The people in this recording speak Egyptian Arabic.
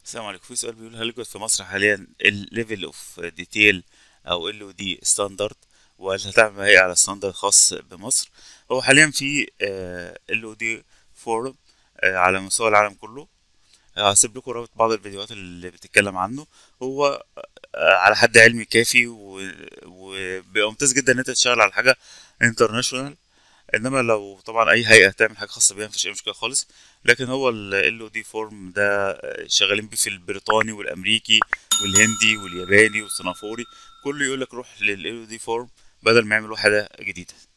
السلام عليكم في سؤال بيقول هل يوجد في مصر حاليا الليفل اوف ديتيل او ال او دي ستاندرد وهل هتعمل هيئة على ستاندرد خاص بمصر هو حاليا في ال او دي فورم على مستوى العالم كله آه، هسيب لكم رابط بعض الفيديوهات اللي بتتكلم عنه هو آه، على حد علمي كافي و- وبيبقى ممتاز جدا ان انت تشتغل على حاجه انترناشونال انما لو طبعا اي هيئه تعمل حاجه خاصه بيها مفيش اي مشكله خالص لكن هو ال او دي فورم ده آه، شغالين بيه في البريطاني والامريكي والهندي والياباني والسنغافوري كله يقول لك روح لل او دي فورم بدل ما يعمل واحده جديده